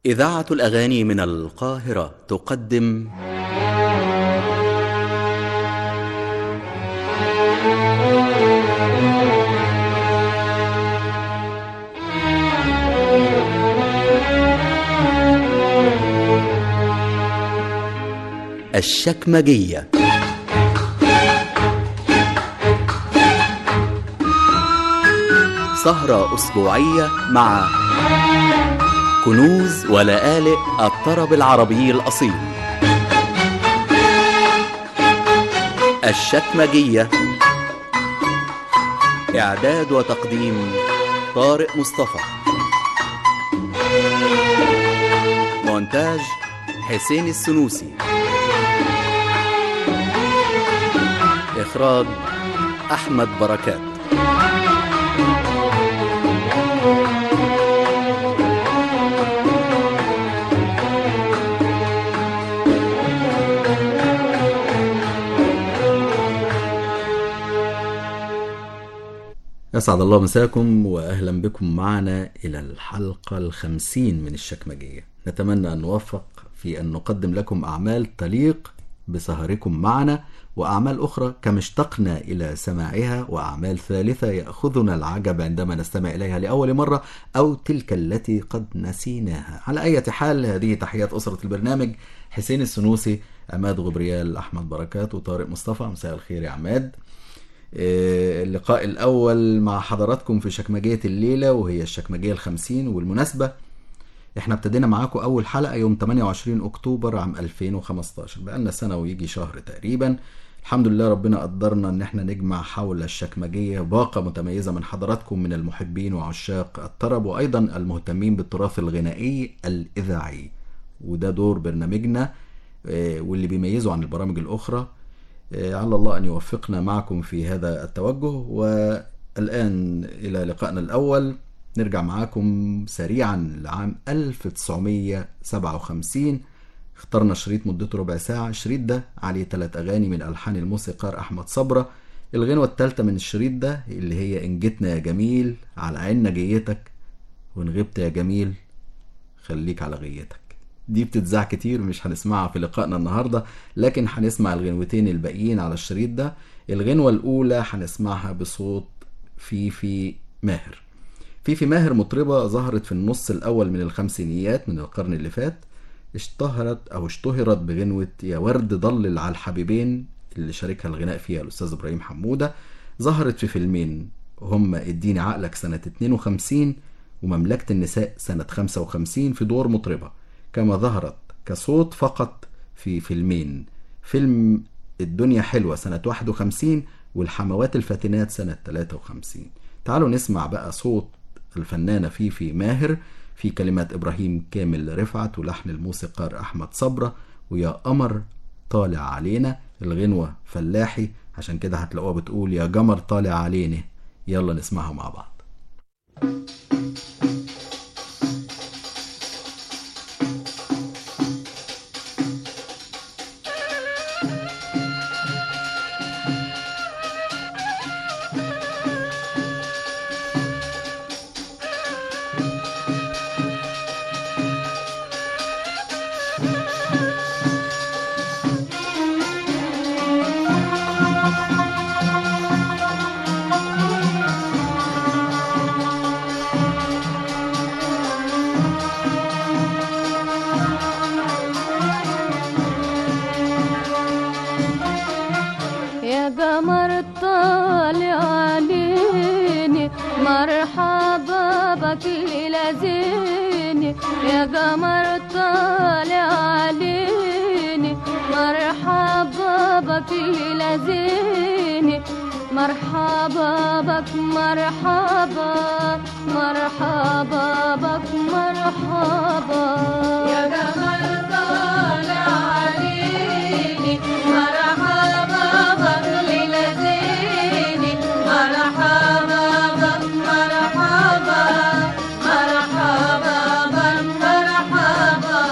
إذاعة الأغاني من القاهرة تقدم الشكمجية سهرة أسبوعية مع كنوز ولآلئ الطرب العربي الأصيل الشكمجية إعداد وتقديم طارق مصطفى مونتاج حسين السنوسي إخراج أحمد بركات أسعد الله مساكم وأهلا بكم معنا إلى الحلقة الخمسين من الشكمجية نتمنى أن نوفق في أن نقدم لكم أعمال تليق بسهركم معنا وأعمال أخرى كما اشتقنا إلى سماعها وأعمال ثالثة يأخذنا العجب عندما نستمع إليها لأول مرة أو تلك التي قد نسيناها على أي حال هذه تحيات أسرة البرنامج حسين السنوسي عماد غبريال أحمد بركات وطارق مصطفى مساء الخير يا عماد اللقاء الأول مع حضراتكم في شكمجية الليلة وهي الشكمجية الخمسين والمناسبة احنا ابتدينا معاكم أول حلقة يوم 28 أكتوبر عام 2015 بقالنا سنة ويجي شهر تقريبا الحمد لله ربنا قدرنا ان احنا نجمع حول الشكمجية باقة متميزة من حضراتكم من المحبين وعشاق الطرب وأيضا المهتمين بالتراث الغنائي الإذاعي وده دور برنامجنا واللي بيميزه عن البرامج الأخرى على الله أن يوفقنا معكم في هذا التوجه والآن إلى لقائنا الأول نرجع معاكم سريعا لعام 1957 اخترنا شريط مدته ربع ساعة الشريط ده عليه ثلاث أغاني من ألحان الموسيقار أحمد صبرة الغنوة الثالثة من الشريط ده اللي هي إن جيتنا يا جميل على عيننا جيتك وإن غبت يا جميل خليك على غيتك دي بتتذاع كتير مش هنسمعها في لقائنا النهارده لكن هنسمع الغنوتين الباقيين على الشريط ده الغنوة الأولى هنسمعها بصوت فيفي ماهر فيفي ماهر مطربة ظهرت في النص الأول من الخمسينيات من القرن اللي فات اشتهرت أو اشتهرت بغنوة يا ورد ضلل على الحبيبين اللي شاركها الغناء فيها الأستاذ إبراهيم حمودة ظهرت في فيلمين هما اديني عقلك سنة 52 ومملكة النساء سنة 55 في دور مطربة كما ظهرت كصوت فقط في فيلمين فيلم الدنيا حلوة سنة 51 والحموات الفاتنات سنة 53 تعالوا نسمع بقى صوت الفنانة فيفي ماهر في كلمات إبراهيم كامل رفعت ولحن الموسيقار أحمد صبرة ويا قمر طالع علينا الغنوة فلاحي عشان كده هتلاقوها بتقول يا قمر طالع علينا يلا نسمعها مع بعض يا قمر طالع عليني مرحبا بك لزيني يا قمر طالع عليني مرحبا بك لزيني مرحبا بك مرحبا مرحبا بك مرحبا يا قمر طالع عليني مرحبا بك لزيني مرحبا بك مرحبا مرحبا بك مرحبا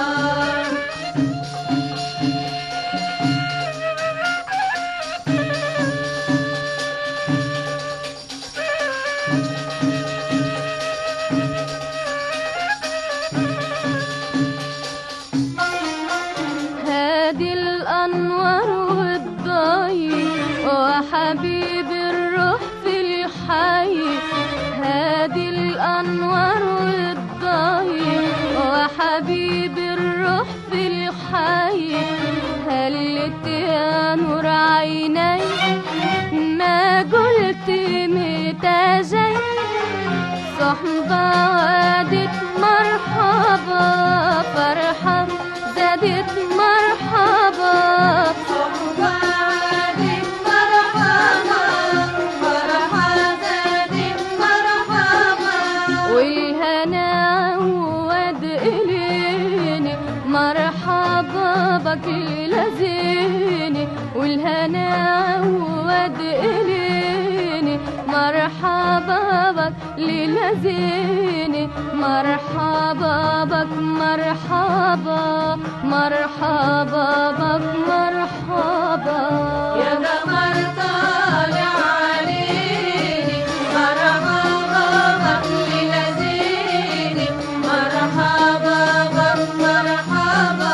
حي هلت يا نور عيني ما قلت متى جاي صحبة عادت مرحبا فرحة زادت مرحبا صحبة عادت مرحبا فرحة زادت مرحبا والهنا عود إليني مرحبا بك لزيني والهنا عود إليني مرحبا بك للزيني مرحبا بك مرحبا مرحبا بك مرحبا يا قمر طالع عليني مرحبا بك للزيني مرحبا بك مرحبا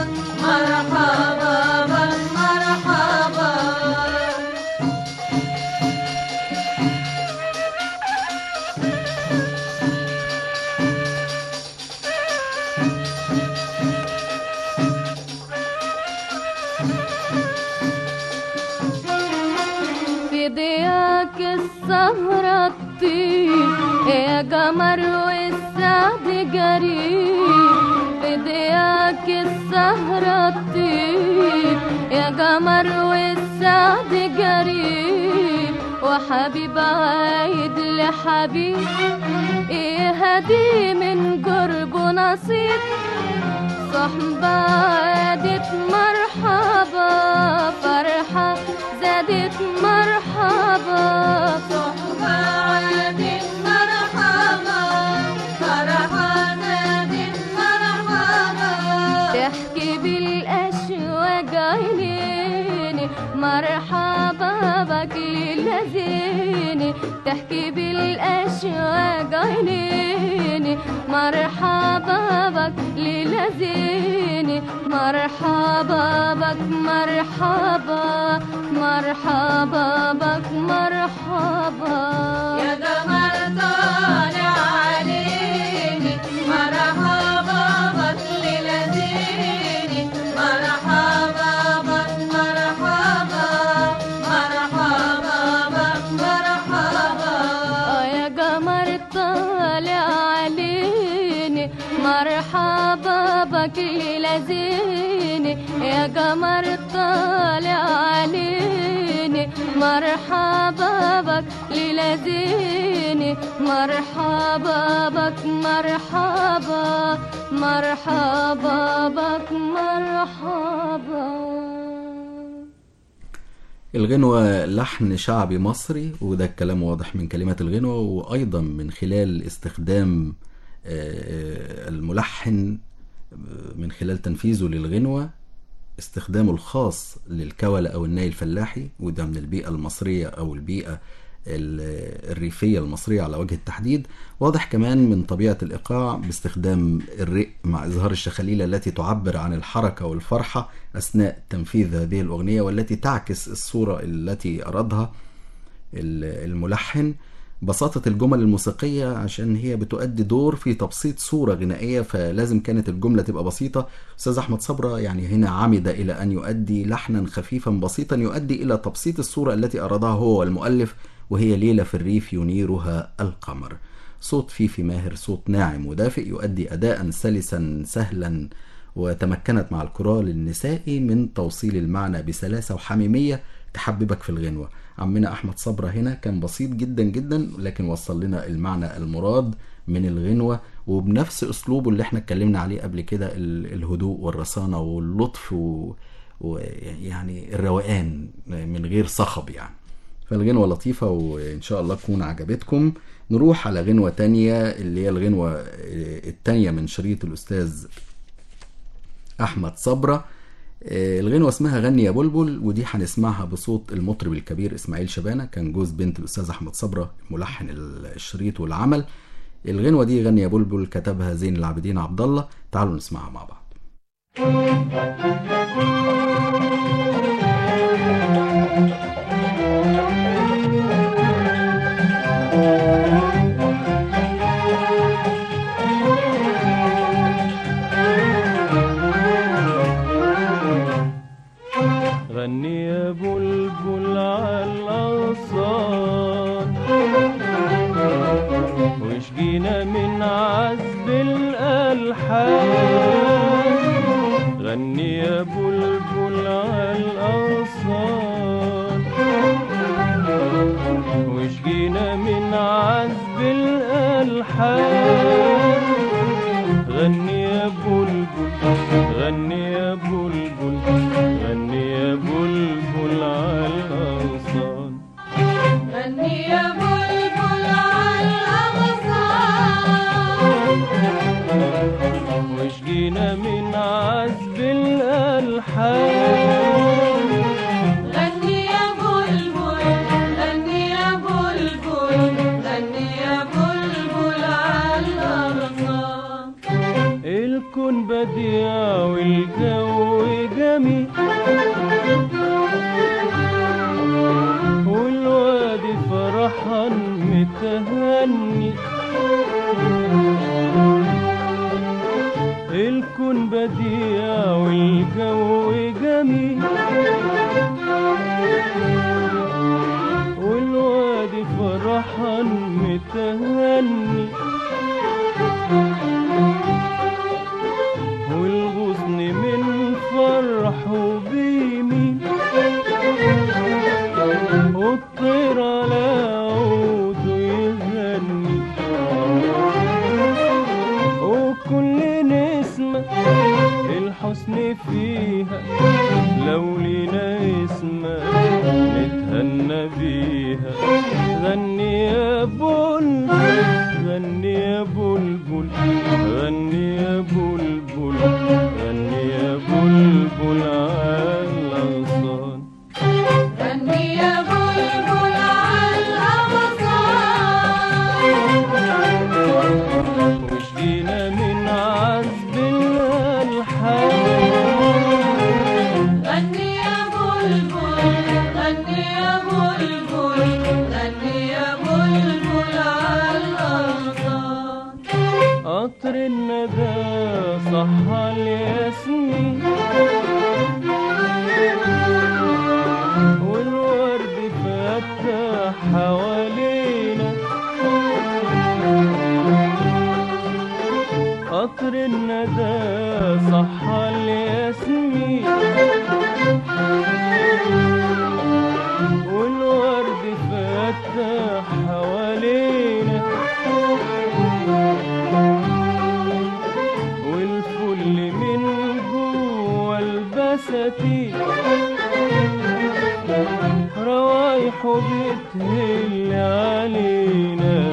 مرحبا بك مرحبا في ضياك السهرة تطير يا قمر والسعد قريب في ضياك السهرة تطير يا قمر والسعد قريب وحبيب عايد لحبيب يهدي من قرب نصيب صحبة عادت مرحبا فرحة زادت مرحبا صحبة عادت مرحبا فرحة زادت مرحبا تحكي بالأشواق عينيني مرحبا بك للذيني تحكي بالأشواق عينيني مرحبا بك للذيني مرحبا بك مرحبا مرحبا بك مرحبا يا قمر طالع عليني مرحبا بك للذيني مرحبا بك مرحبا مرحبا بك مرحبا يا قمر طالع عليني مرحبا بك لزيني يا قمر طالع عليني مرحبا بك للذيني مرحبا بك مرحبا مرحبا بك مرحبا الغنوة لحن شعبي مصري وده الكلام واضح من كلمات الغنوة وأيضا من خلال استخدام آه، الملحن آه، من خلال تنفيذه للغنوة استخدامه الخاص للكولة أو الناي الفلاحي وده من البيئة المصرية أو البيئة ال- الريفية المصرية على وجه التحديد واضح كمان من طبيعة الإيقاع باستخدام الرق مع إظهار الشخاليل التي تعبر عن الحركة والفرحة أثناء تنفيذ هذه الأغنية والتي تعكس الصورة التي أرادها ال- الملحن بساطة الجمل الموسيقية عشان هي بتؤدي دور في تبسيط صورة غنائية فلازم كانت الجملة تبقى بسيطة أستاذ أحمد صبرة يعني هنا عمد إلى أن يؤدي لحنا خفيفا بسيطا يؤدي إلى تبسيط الصورة التي أرادها هو والمؤلف وهي ليلة في الريف ينيرها القمر صوت فيفي ماهر صوت ناعم ودافئ يؤدي أداء سلسا سهلا وتمكنت مع الكورال النسائي من توصيل المعنى بسلاسة وحميمية تحببك في الغنوة عمنا أحمد صبرة هنا كان بسيط جدا جدا لكن وصل لنا المعنى المراد من الغنوة وبنفس أسلوبه اللي احنا اتكلمنا عليه قبل كده ال- الهدوء والرصانة واللطف و- ويعني الروقان من غير صخب يعني فالغنوة لطيفة وإن شاء الله تكون عجبتكم نروح على غنوة تانية اللي هي الغنوة التانية من شريط الأستاذ أحمد صبرة آه، الغنوة اسمها غني يا بلبل ودي هنسمعها بصوت المطرب الكبير إسماعيل شبانة كان جوز بنت الأستاذ أحمد صبرة ملحن الشريط والعمل الغنوة دي غني يا بلبل كتبها زين العابدين عبد الله تعالوا نسمعها مع بعض غني يا بلبل على الأغصان وشجينا من عذب الألحان غني يا بلبل غني يا بلبل غني يا بلبل على الأغصان غني يا بلبل على الأغصان وشجينا من عذب الألحان غني يا بلبل غني يا بلبل غني يا بلبل على الأغصان الكون بديع والجو جميل والوادي فرحان متهني الكون بديع والجو جميل والوادي فرحان متهني والغصن من فرحه بيمين والطير على عوده يغني وكل نسمة الحسن فيها لو لينا اسمة نتهنى بيها غني يا بلبل غني يا بلبل غني يا بلبل غني يا بلبل على الأغصان غني يا بلبل على الأغصان وشجينا من عذب الألحان غني يا بلبل غني يا بلبل غني يا بلبل على الأغصان قطر الندى صح الياسمين والورد فتح حوالينا قطر الندى صح الياسمين والورد فتح حوالينا والفل من جوه البساتين روايح بتهل علينا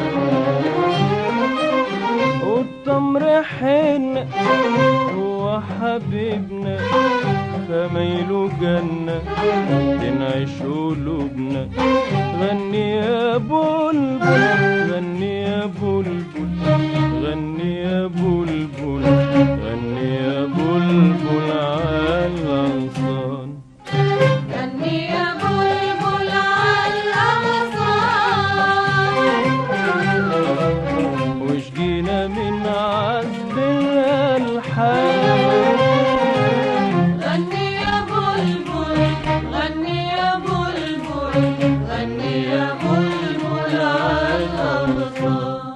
والتمر حن هو حبيبنا خميله جنة تنعش قلوبنا غني يا بلبل غني يا بلبل غني يا بلبل غني يا بلبل على الأغصان غني يا بلبل على الأغصان وشجينا من عذب الألحان غني يا بلبل غني يا بلبل غني يا بلبل على الأغصان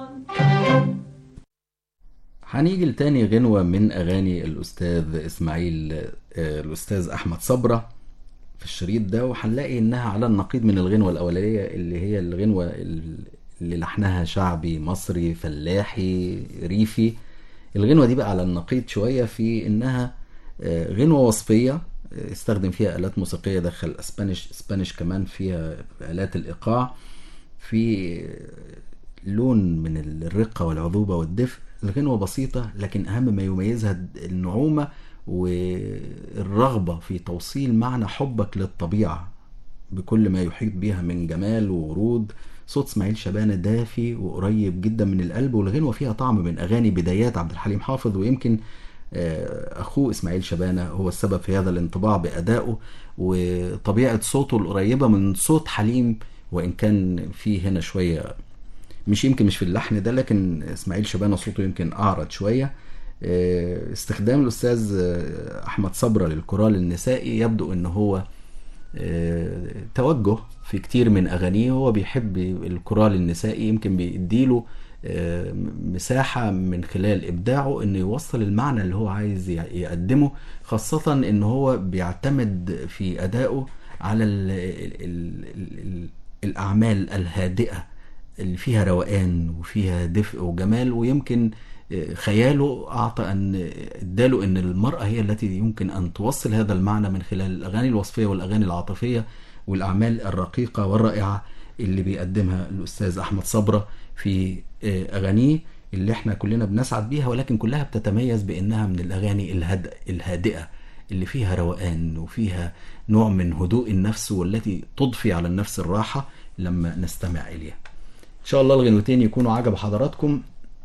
هنيجي لتاني غنوة من أغاني الأستاذ إسماعيل آه، الأستاذ أحمد صبرة في الشريط ده وهنلاقي إنها على النقيض من الغنوة الأولانية اللي هي الغنوة اللي لحنها شعبي مصري فلاحي ريفي الغنوة دي بقى على النقيض شوية في إنها آه، غنوة وصفية آه، استخدم فيها آلات موسيقية دخل اسبانيش اسبانيش كمان فيها آلات الإيقاع في لون من الرقة والعذوبة والدفء الغنوة بسيطة لكن أهم ما يميزها النعومة والرغبة في توصيل معنى حبك للطبيعة بكل ما يحيط بها من جمال وورود صوت اسماعيل شبانة دافي وقريب جدا من القلب والغنوة فيها طعم من أغاني بدايات عبد الحليم حافظ ويمكن آه، أخوه إسماعيل شبانة هو السبب في هذا الانطباع بأدائه وطبيعة صوته القريبة من صوت حليم وإن كان في هنا شوية مش يمكن مش في اللحن ده لكن اسماعيل شبانه صوته يمكن اعرض شويه آه، استخدام الاستاذ آه، احمد صبره للكورال النسائي يبدو ان هو آه، توجه في كتير من اغانيه هو بيحب الكورال النسائي يمكن بيديله آه، مساحة من خلال إبداعه إنه يوصل المعنى اللي هو عايز ي- يقدمه خاصة إن هو بيعتمد في أدائه على ال ال ال ال الأعمال الهادئة اللي فيها روقان وفيها دفء وجمال ويمكن آه، خياله أعطى أن اداله أن المرأة هي التي يمكن أن توصل هذا المعنى من خلال الأغاني الوصفية والأغاني العاطفية والأعمال الرقيقة والرائعة اللي بيقدمها الأستاذ أحمد صبرة في آه، أغانيه اللي احنا كلنا بنسعد بيها ولكن كلها بتتميز بأنها من الأغاني الهد... الهادئة اللي فيها روقان وفيها نوع من هدوء النفس والتي تضفي على النفس الراحة لما نستمع إليها إن شاء الله الغنوتين يكونوا عجب حضراتكم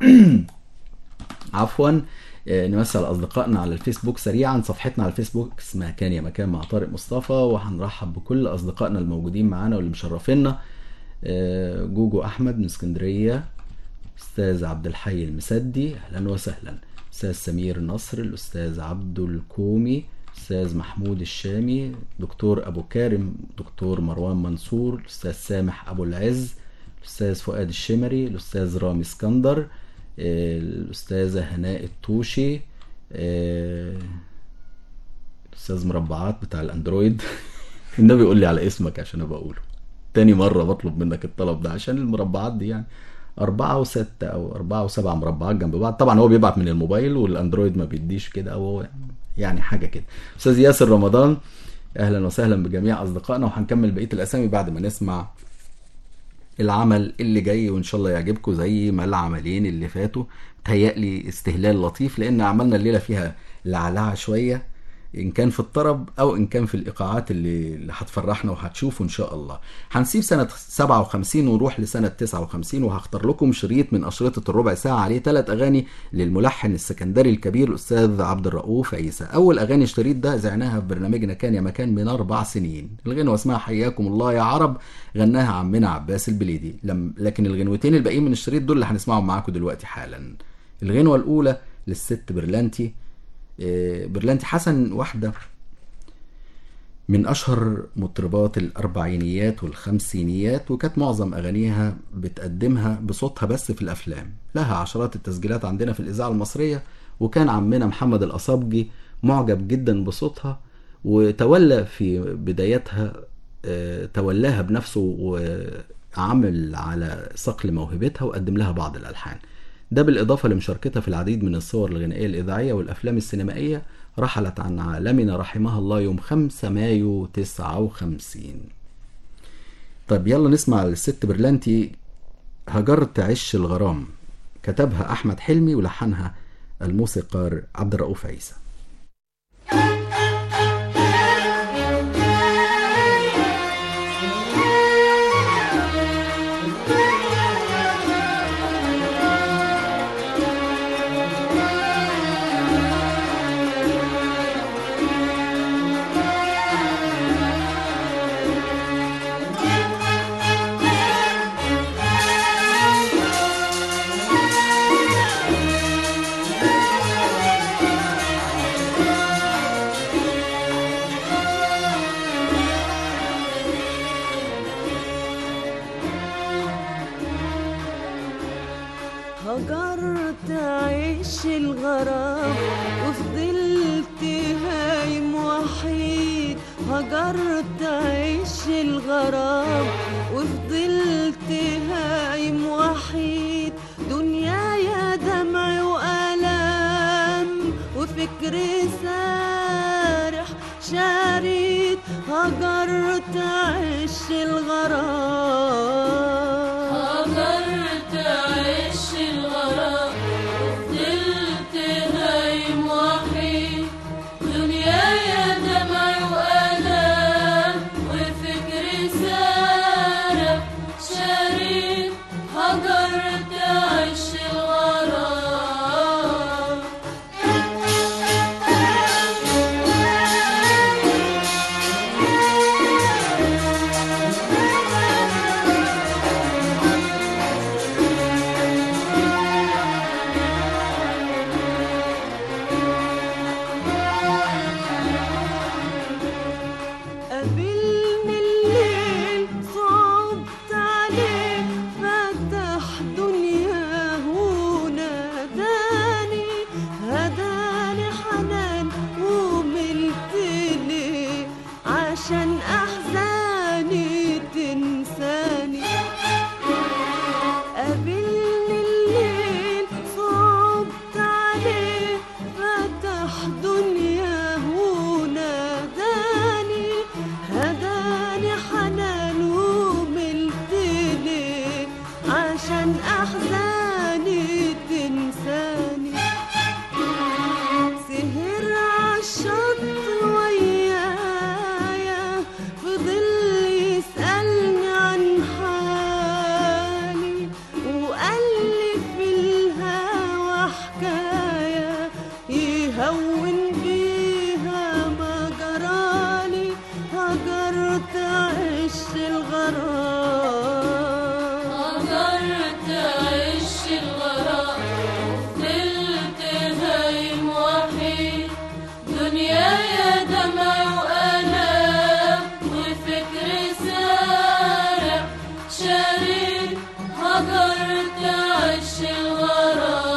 عفوا آه، نمثل اصدقائنا على الفيسبوك سريعا صفحتنا على الفيسبوك اسمها كان يا مكان مع طارق مصطفى وهنرحب بكل اصدقائنا الموجودين معانا واللي مشرفينا آه، جوجو احمد من اسكندريه استاذ عبد الحي المسدي اهلا وسهلا استاذ سمير نصر الاستاذ عبدو الكومي استاذ محمود الشامي دكتور ابو كارم دكتور مروان منصور الاستاذ سامح ابو العز الاستاذ فؤاد الشمري الاستاذ رامي اسكندر آه، الاستاذه هناء الطوشي آه، الاستاذ مربعات بتاع الاندرويد النبي يقول لي على اسمك عشان ابقى اقوله تاني مرة بطلب منك الطلب ده عشان المربعات دي يعني أربعة وستة أو أربعة وسبعة مربعات جنب بعض طبعا هو بيبعت من الموبايل والأندرويد ما بيديش كده أو هو يعني حاجة كده أستاذ ياسر رمضان أهلا وسهلا بجميع أصدقائنا وهنكمل بقية الأسامي بعد ما نسمع العمل اللي جاي وان شاء الله يعجبكم زي ما العملين اللي فاتوا تهيألي استهلال لطيف لان عملنا الليله فيها لعلعه شويه ان كان في الطرب او ان كان في الايقاعات اللي اللي هتفرحنا وهتشوفوا ان شاء الله هنسيب سنه 57 ونروح لسنه 59 وهختار لكم شريط من اشرطه الربع ساعه عليه ثلاث اغاني للملحن السكندري الكبير الاستاذ عبد الرؤوف عيسى اول اغاني الشريط ده زعناها في برنامجنا كان يا مكان من اربع سنين الغنوه اسمها حياكم الله يا عرب غناها عمنا عباس البليدي لم لكن الغنوتين الباقيين من الشريط دول اللي هنسمعهم معاكم دلوقتي حالا الغنوه الاولى للست برلانتي آه، برلانتي حسن واحده من أشهر مطربات الأربعينيات والخمسينيات وكانت معظم أغانيها بتقدمها بصوتها بس في الأفلام لها عشرات التسجيلات عندنا في الإذاعة المصرية وكان عمنا محمد الأصابجي معجب جدا بصوتها وتولى في بدايتها آه، تولاها بنفسه وعمل على صقل موهبتها وقدم لها بعض الألحان ده بالإضافة لمشاركتها في العديد من الصور الغنائية الإذاعية والأفلام السينمائية رحلت عن عالمنا رحمها الله يوم 5 مايو 59 طيب يلا نسمع الست برلانتي هجرت عش الغرام كتبها أحمد حلمي ولحنها الموسيقار عبد الرؤوف عيسى هجرت عيش الغرام وفضلت هايم وحيد هجرت عيش الغرام وفضلت هايم وحيد دنيا يا دمع وألام وفكري سارح شارد هجرت عيش الغرام هجرت عيش الغرام وفضلت هايم وحيد دنيا يا دمع وألام وفكري سارح شريد هجرت عيش الغرام هجرت تهون بيها ما جرالي هجرت عش الغرام هجرت عش الغرام وفضلت هايم وحيد دنيا يا دمع وألم وفكر سارع شريد هجرت عش الغرام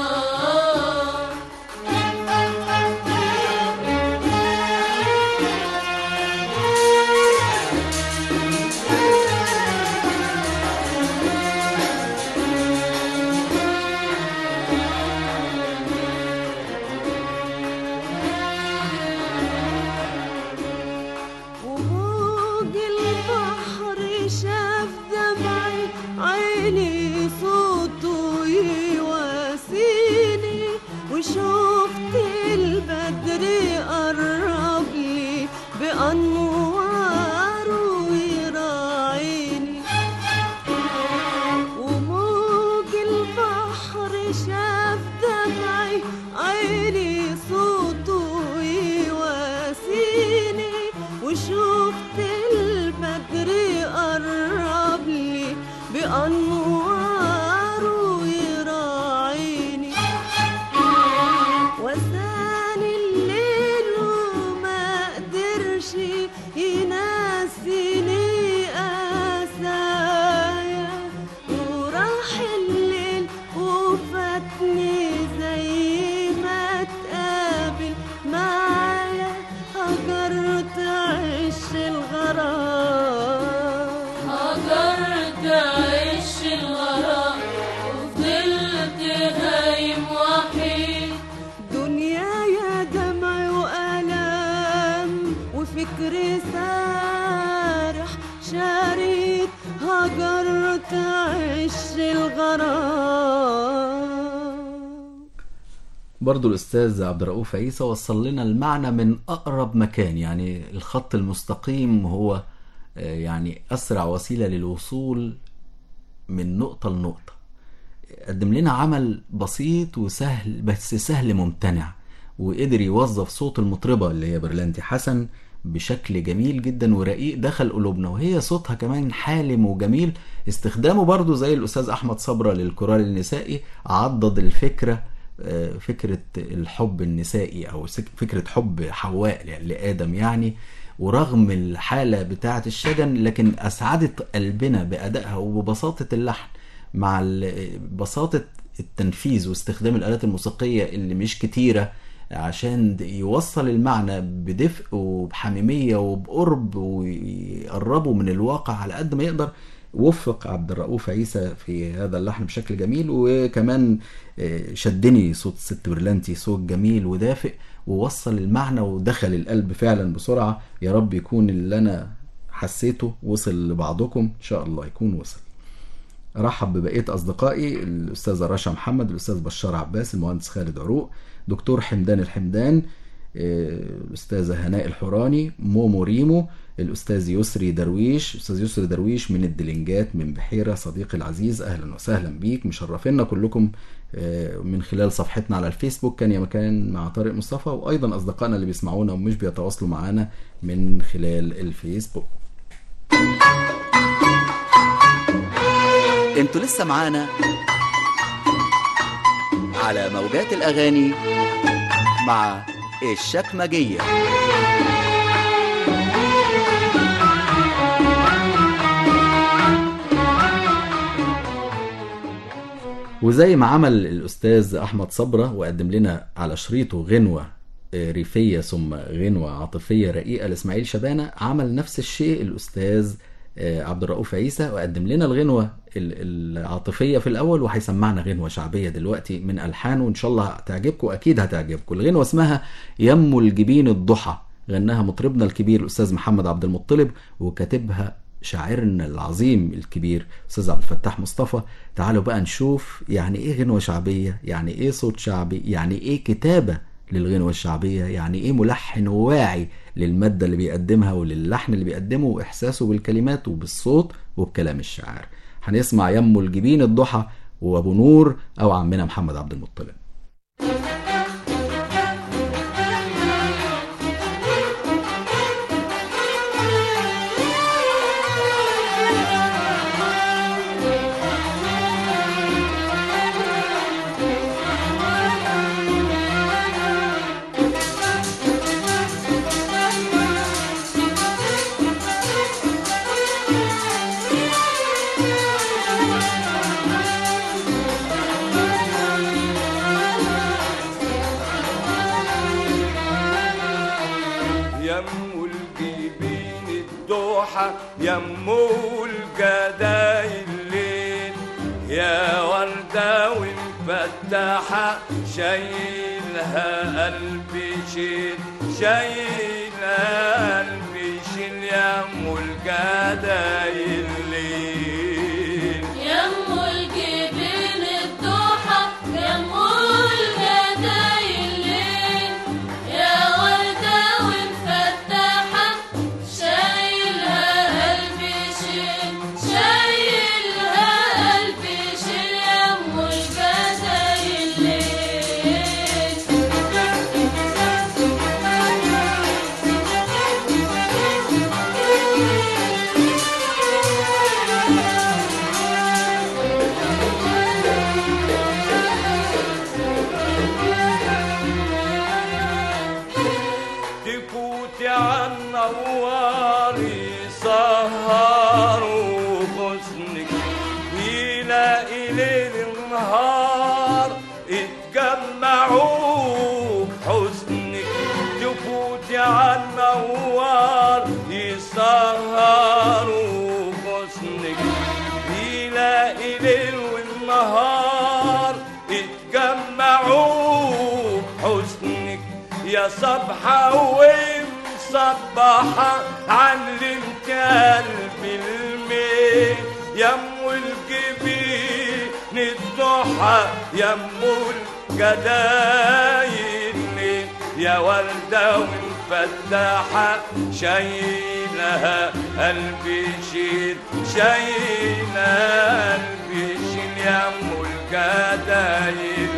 وموج البحر شاف دمعي عيني صوته يواسيني وشفت البدر قرب لي بأنواره يراعيني وموج البحر شاف دمعي عيني صوته يواسيني وشفت البدر قرب لي بأنواره يراعيني وساني الليل وما قدرش ينسيني قسايا وراح الليل وفاتني زي ما تقابل معايا هجرت عش الغرام هجرت عش الغرام وفضلت هايم وحيد دنيا يا دمع وألم وفكر سارح شريد هجرت عش الغرام برضو الأستاذ عبد الرؤوف عيسى وصل لنا المعنى من أقرب مكان يعني الخط المستقيم هو آه، يعني أسرع وسيلة للوصول من نقطة لنقطة قدم لنا عمل بسيط وسهل بس سهل ممتنع وقدر يوظف صوت المطربة اللي هي برلانتي حسن بشكل جميل جدا ورقيق دخل قلوبنا وهي صوتها كمان حالم وجميل استخدامه برضو زي الأستاذ أحمد صبرة للكورال النسائي عضد الفكرة آه، فكرة الحب النسائي أو سك- فكرة حب حواء لآدم يعني ورغم الحالة بتاعة الشجن لكن أسعدت قلبنا بأدائها وببساطة اللحن مع ال- بساطة التنفيذ واستخدام الآلات الموسيقية اللي مش كتيرة عشان د- يوصل المعنى بدفء وبحميمية وبقرب ويقربه من الواقع على قد ما يقدر وفق عبد الرؤوف عيسى في هذا اللحن بشكل جميل وكمان آه، شدني صوت الست برلانتي صوت جميل ودافئ ووصل المعنى ودخل القلب فعلا بسرعة يا رب يكون اللي أنا حسيته وصل لبعضكم إن شاء الله يكون وصل رحب ببقية أصدقائي الأستاذة رشا محمد الأستاذ بشار عباس المهندس خالد عروق دكتور حمدان الحمدان آه، الأستاذة هناء الحوراني مومو ريمو الأستاذ يسري درويش أستاذ يسري درويش من الدلنجات من بحيرة صديقي العزيز أهلا وسهلا بيك مشرفينا كلكم آه، من خلال صفحتنا على الفيسبوك كان يا مكان مع طارق مصطفى وأيضا أصدقائنا اللي بيسمعونا ومش بيتواصلوا معانا من خلال الفيسبوك انتوا لسه معانا على موجات الاغاني مع الشكمجيه وزي ما عمل الاستاذ احمد صبره وقدم لنا على شريطه غنوه آه، ريفيه ثم غنوه عاطفيه رقيقه لاسماعيل شبانه عمل نفس الشيء الاستاذ آه، عبد الرؤوف عيسى وقدم لنا الغنوه ال- العاطفيه في الاول وهيسمعنا غنوه شعبيه دلوقتي من الحانه وان شاء الله تعجبكم اكيد هتعجبكم الغنوه اسمها يم الجبين الضحى غناها مطربنا الكبير الاستاذ محمد عبد المطلب وكاتبها شاعرنا العظيم الكبير استاذ عبد الفتاح مصطفى تعالوا بقى نشوف يعني ايه غنوه شعبيه يعني ايه صوت شعبي يعني ايه كتابه للغنوه الشعبيه يعني ايه ملحن واعي للماده اللي بيقدمها وللحن اللي بيقدمه واحساسه بالكلمات وبالصوت وبكلام الشاعر هنسمع يمه الجبين الضحى وابو نور او عمنا محمد عبد المطلب يمو الجبين الدوحة يمو الجداي الليل يا وردة ومفتحة شايلها قلبي شيل شايلها قلبي شيل يمو الجداي الليل يمو الجبين الضحى يمو الجداي الليل يا وردة ومفتحة شايلها قلبي شيل شايلها قلبي شيل يمو الجداي تفوتي عن نواري سهروا حسنك يلاقي ليل نهار اتجمعوا بحسنك تفوتي عن نوار يسهروا حسنك يلاقي ليل والنهار اتجمعوا بحسنك يا صبحة ومصبحة علمت قلبي الميل يمو الجبين الضحى يمو الجدايل يا وردة ومفتحة شايلها قلبي شيل شايلها قلبي شيل يمو الجدايل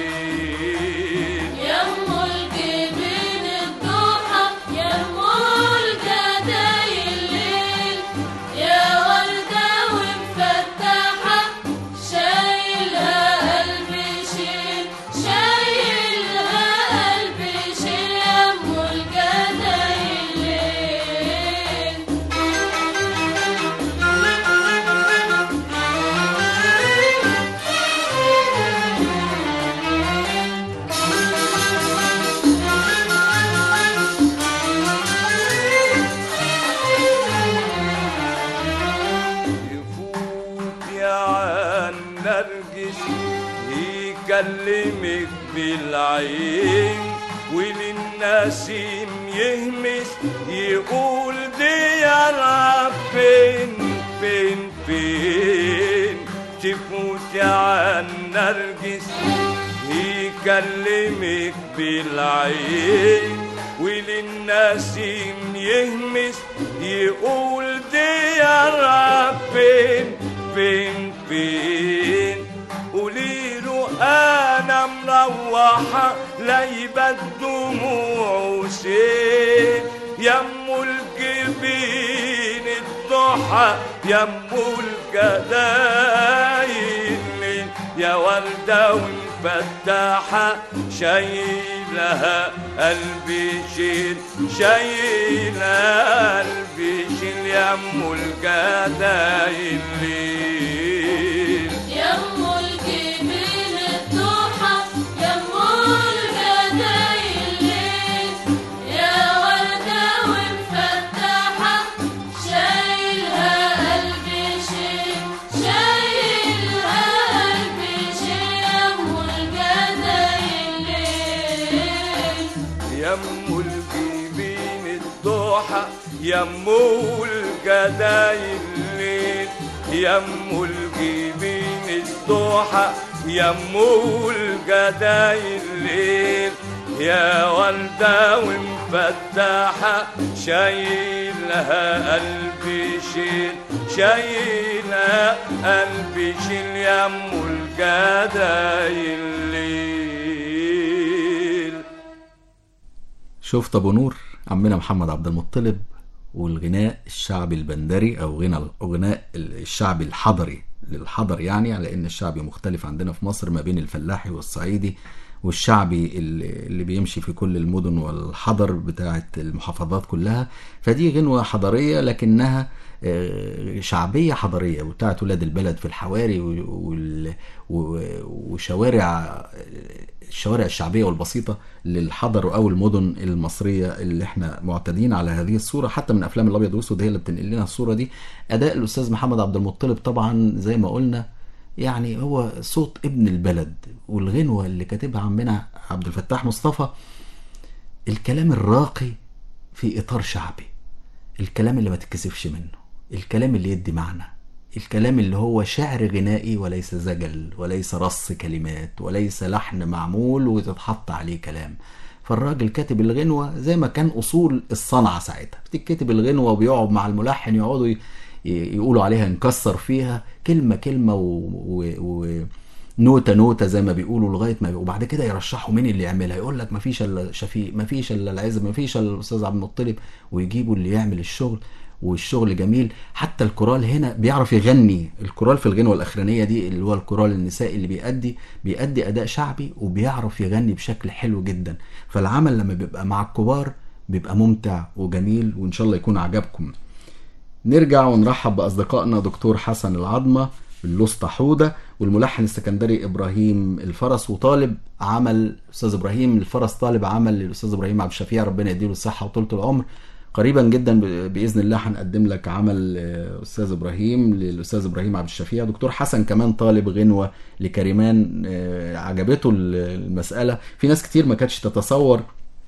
يمو الجبين الضحى يمو الجداي الليل يا وردة ومفتحة شايلها قلبي شيل شايلها قلبي شيل يمو الجداي الليل يفوت يا عن نرجس يكلمك بالعين وللنسيم يهمس يقول دي انا فين فين فين تفوت يا عن نرجس يكلمك بالعين وللنسيم يهمس يقول دي يا فين فين فين قوليله انا مروحة لايبة الدموع سين يمو الجبين الضحى يمو الجدايل يا وردة ومفتحة شايلها قلبي شيل شايلها قلبي شيل يمو الجدايل يمو الجبين الضحى يمو الجداي الليل يا وردة ومفتحة شايلها قلبي شيل شايلها قلبي شيل يمو الجداي الليل يمو الجبين الضحى يمو الجدايل الليل يمو الجبين الضحى يمو الجدايل الليل يا وردة ومفتحة شايلها قلبي شيل شايلها قلبي شيل يمو الجدايل الليل شفت ابو نور عمنا محمد عبد المطلب والغناء الشعبي البندري او غنى الغناء الشعبي الحضري للحضر يعني على ان الشعبي مختلف عندنا في مصر ما بين الفلاحي والصعيدي والشعبي اللي اللي بيمشي في كل المدن والحضر بتاعه المحافظات كلها فدي غنوة حضارية لكنها آه، شعبية حضارية وبتاعت ولاد البلد في الحواري و- وال- و- وشوارع الشوارع الشعبية والبسيطة للحضر أو المدن المصرية اللي احنا معتادين على هذه الصورة حتى من أفلام الأبيض والأسود هي اللي بتنقل لنا الصورة دي أداء الأستاذ محمد عبد المطلب طبعا زي ما قلنا يعني هو صوت ابن البلد والغنوة اللي كاتبها عمنا عبد الفتاح مصطفى الكلام الراقي في إطار شعبي الكلام اللي ما تتكسفش منه الكلام اللي يدي معنى الكلام اللي هو شعر غنائي وليس زجل وليس رص كلمات وليس لحن معمول وتتحط عليه كلام فالراجل كاتب الغنوة زي ما كان أصول الصنعة ساعتها بتتكتب الغنوة وبيقعد مع الملحن يقعدوا ي- ي- يقولوا عليها نكسر فيها كلمة كلمة و... و... و... نوتة نوتة زي ما بيقولوا لغاية ما وبعد كده يرشحوا مين اللي يعملها يقول لك مفيش الا شفيق مفيش الا العزب مفيش الا الاستاذ عبد المطلب ويجيبوا اللي يعمل الشغل والشغل جميل حتى الكورال هنا بيعرف يغني الكورال في الغنوة الأخرانية دي اللي هو الكورال النسائي اللي بيأدي بيأدي أداء شعبي وبيعرف يغني بشكل حلو جدا فالعمل لما بيبقى مع الكبار بيبقى ممتع وجميل وإن شاء الله يكون عجبكم نرجع ونرحب بأصدقائنا دكتور حسن العظمة الأسطى حودة والملحن السكندري إبراهيم الفرس وطالب عمل أستاذ إبراهيم الفرس طالب عمل للأستاذ إبراهيم عبد الشفيع ربنا يديله الصحة وطولة العمر قريبا جدا ب- بإذن الله هنقدم لك عمل آه، أستاذ إبراهيم للأستاذ إبراهيم عبد الشفيع دكتور حسن كمان طالب غنوة لكريمان آه، عجبته ال- المسألة في ناس كتير ما كانتش تتصور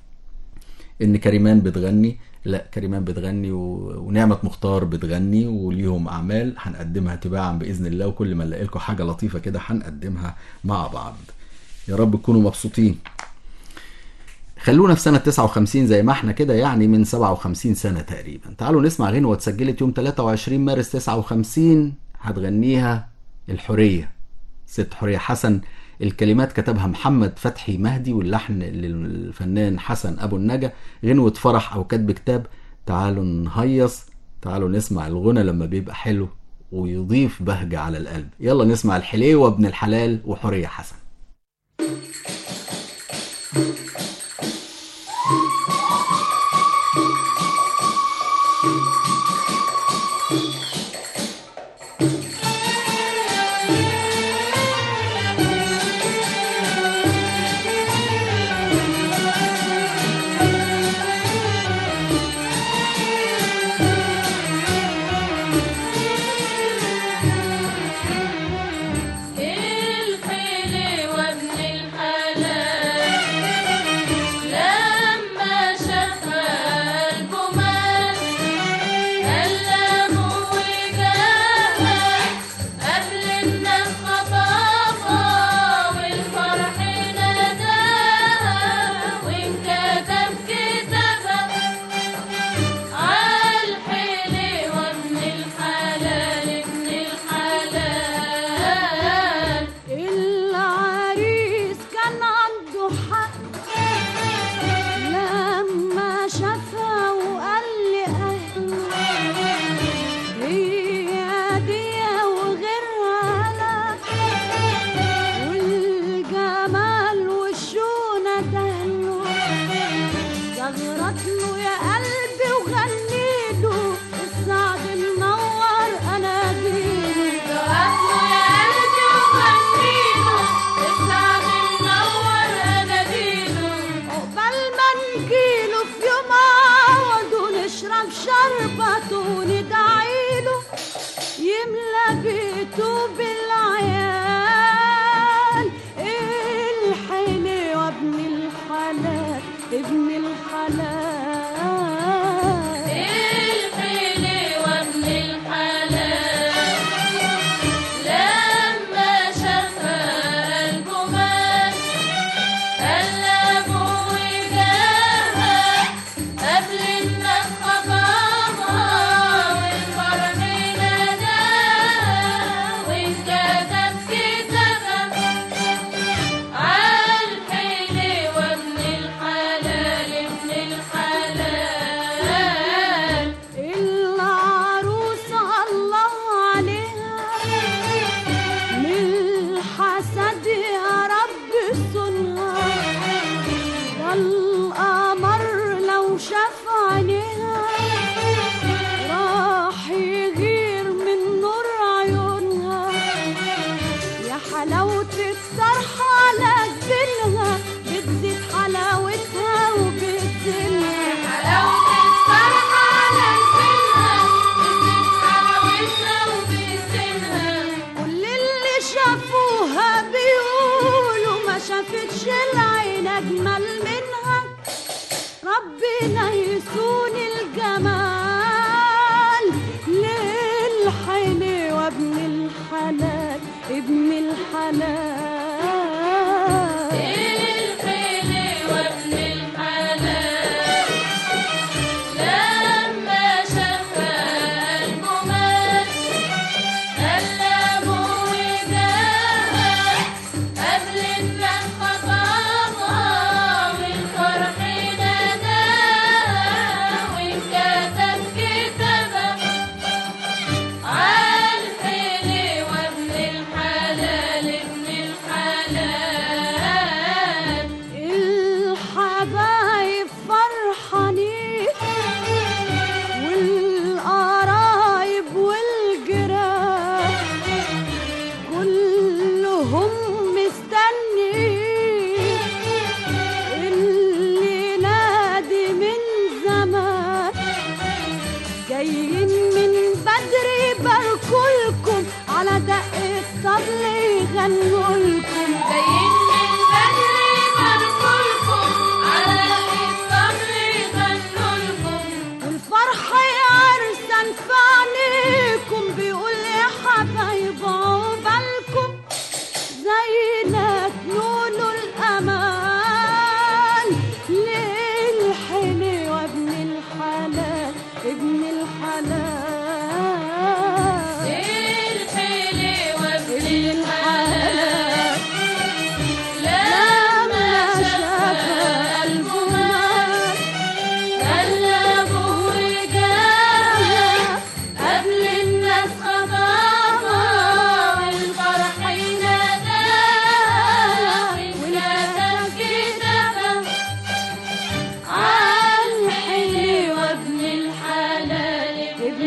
ان كريمان بتغني لا كريمان بتغني و... ونعمة مختار بتغني وليهم اعمال هنقدمها تباعا باذن الله وكل ما نلاقي لكم حاجه لطيفه كده هنقدمها مع بعض يا رب تكونوا مبسوطين خلونا في سنة 59 زي ما احنا كده يعني من 57 سنة تقريبا تعالوا نسمع غنوة اتسجلت يوم 23 مارس 59 هتغنيها الحرية ست حورية حسن الكلمات كتبها محمد فتحي مهدي واللحن للفنان حسن أبو النجا غنوة فرح أو كتب كتاب تعالوا نهيص تعالوا نسمع الغنى لما بيبقى حلو ويضيف بهجة على القلب يلا نسمع الحليوة ابن الحلال وحورية حسن الحلي وابن الحلال لما شاف الجمال كلموا وجاها قبل الناس خطافة والفرح ناداها وانكتب كتابها عالحلي وابن الحلال ابن الحلال العريس كان عنده حق لما شافها وقال لأهله هي دي وغيرها لا والجمال والشونة دهله زغرت له يا قلبي وغنيله السعد منور اناديله زغرتله يا قلبي وغنيله السعد منور اناديله عقبال ما نجيله في يوم عوض ونشرب شربته وندعيله يملى بيته بالعيال الحلي وابن الحلال ابن الحلال فينا يسون الجمال للحلو وابن الحلال ابن الحلال الحلو وابن الحلال لما شاف الجمال قلبه وجاه قبل الناس خطابها والفرح ناداه وانكتب كتابه عالحلو وابن الحلال ابن الحلال الحبايب فرحانين والقرايب والجيران كلهم مستنيين اللي نادي من زمان جايين من بدري باركولكم على دقة طبل يغنوا لكم جايين من بدري باركولكم على الطبل يغنوا لكم والفرح يعرسن في عينيكم بيقول يا حبايب عقبالكم زينا تنولوا الأمان للحلو وابن الحلال ابن الحلال الحلو وابن الحلال لما لما شاف شاف الجمال قلبه وجاه قبل الناس خطابها والفرح ناداه وانكتب كتابه عالحلو وابن الحلال ابن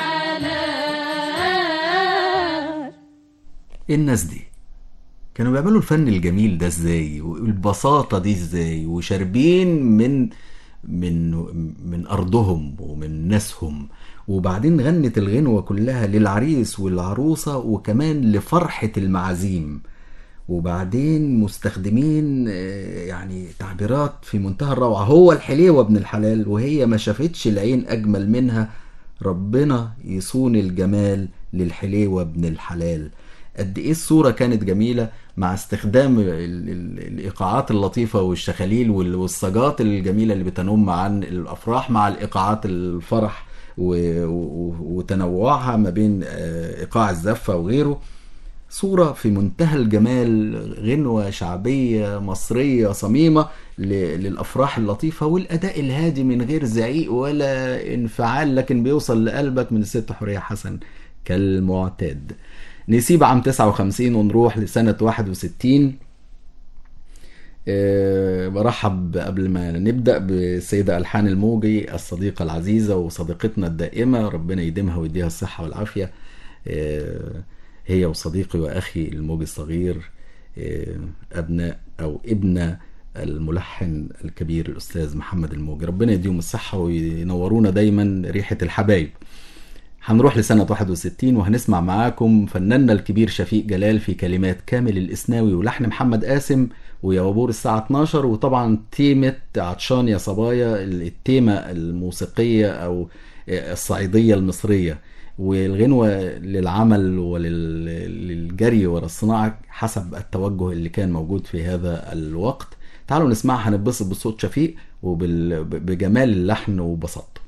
الحلال الناس دي كانوا بيعملوا الفن الجميل ده ازاي والبساطة دي ازاي وشاربين من من من أرضهم ومن ناسهم وبعدين غنت الغنوة كلها للعريس والعروسة وكمان لفرحة المعازيم وبعدين مستخدمين آه، يعني تعبيرات في منتهى الروعة هو الحليوة ابن الحلال وهي ما شافتش العين أجمل منها ربنا يصون الجمال للحليوة ابن الحلال قد ايه الصورة كانت جميلة مع استخدام ال- ال- الإيقاعات اللطيفة والشخاليل وال- والصاجات الجميلة اللي بتنم عن الأفراح مع الإيقاعات الفرح و- و- وتنوعها ما بين آه، إيقاع الزفة وغيره صورة في منتهى الجمال غنوة شعبية مصرية صميمة ل- للأفراح اللطيفة والأداء الهادي من غير زعيق ولا انفعال لكن بيوصل لقلبك من الست حورية حسن كالمعتاد نسيب عام 59 ونروح لسنة 61 أه برحب قبل ما نبدأ بالسيدة ألحان الموجي الصديقة العزيزة وصديقتنا الدائمة ربنا يديمها ويديها الصحة والعافية أه هي وصديقي وأخي الموجي الصغير أه أبناء أو ابن الملحن الكبير الأستاذ محمد الموجي ربنا يديهم الصحة وينورونا دايما ريحة الحبايب هنروح لسنة 61 وهنسمع معاكم فناننا الكبير شفيق جلال في كلمات كامل الإسناوي ولحن محمد قاسم ويا وابور الساعة 12 وطبعا تيمة عطشان يا صبايا التيمة الموسيقية أو الصعيدية المصرية والغنوة للعمل وللجري ورا الصناعة حسب التوجه اللي كان موجود في هذا الوقت تعالوا نسمعها هنتبسط بصوت شفيق وبجمال اللحن وبساطته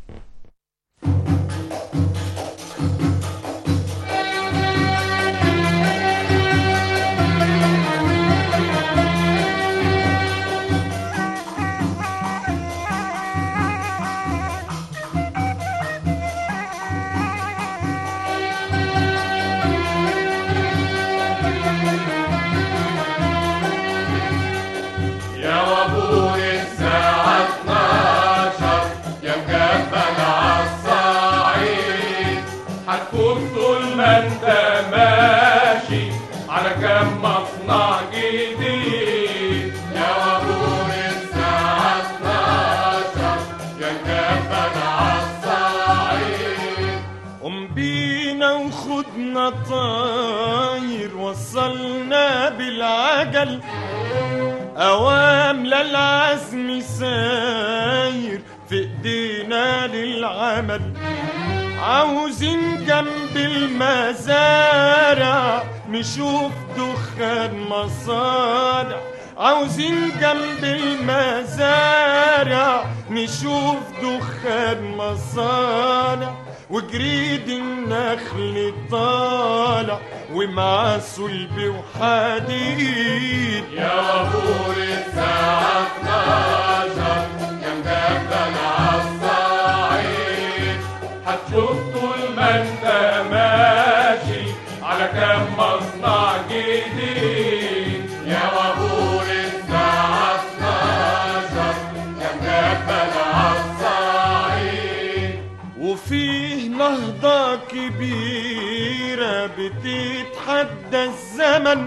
يا وابور الساعة 12 يا مجبل عالصعيد هتفوت طول ما انت ماشي على كام مصنع جديد يا وابور الساعة 12 يا مجبل عالصعيد قم بينا وخدنا طاير وصلنا بالعجل أوام للعزم ساير في ايدينا للعمل عاوزين جنب المزارع نشوف دخان مصانع عاوزين جنب المزارع نشوف دخان مصانع وجريد النخل طالع ومعاه صلب وحديد يا وابور الساعة 12 كم جبل عالصعيد هتشوف طول ما انت ماشي على كم مصنع جديد يا وابور الساعة 12 كم جبل عالصعيد وفيه نهضة كبيرة بتتحدى الزمن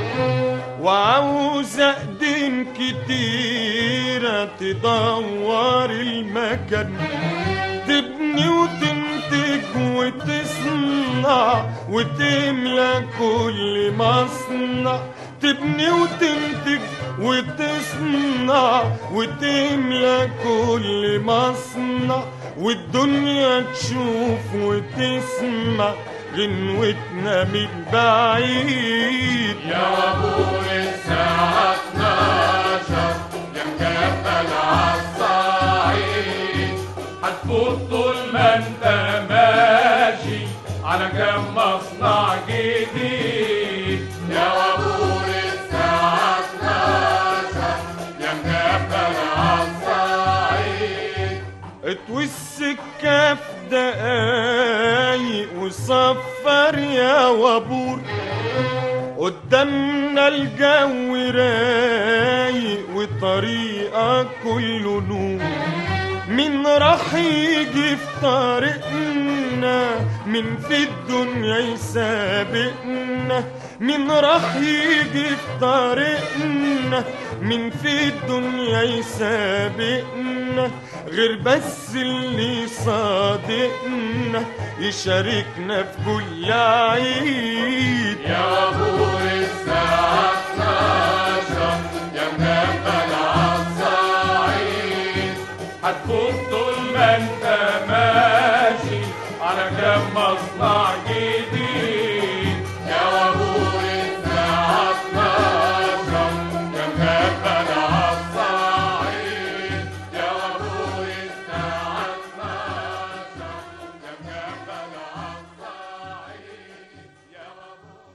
وعاوزة ايدين كتيرة تدور المكان تبني وتنتج وتصنع وتملى كل مصنع تبني وتنتج وتصنع وتملى كل مصنع والدنيا تشوف وتسمع غنوتنا من بعيد يا وابور الساعة 12 يا مجبل عالصعيد هتفوت طول ما انت ماشي على كم مصنع جديد يا وابور الساعة 12 يا مجبل عالصعيد اتوسك كف دقايق وصفر يا وابور قدامنا الجو رايق وطريقك كله نور مين راح يجي في طريقنا من في الدنيا يسابقنا مين راح يجي في طريقنا من في الدنيا يسابقنا غير بس اللي صادقنا يشاركنا في كل عيد يا وابور الساعة 12 يا مجبل عالصعيد هتفوت طول ما انت ماشي على كم مصنع جديد يا وابور الساعة 12 يا مجبل عالصعيد يا وابور الساعة 12 يا مجبل عالصعيد يا وابور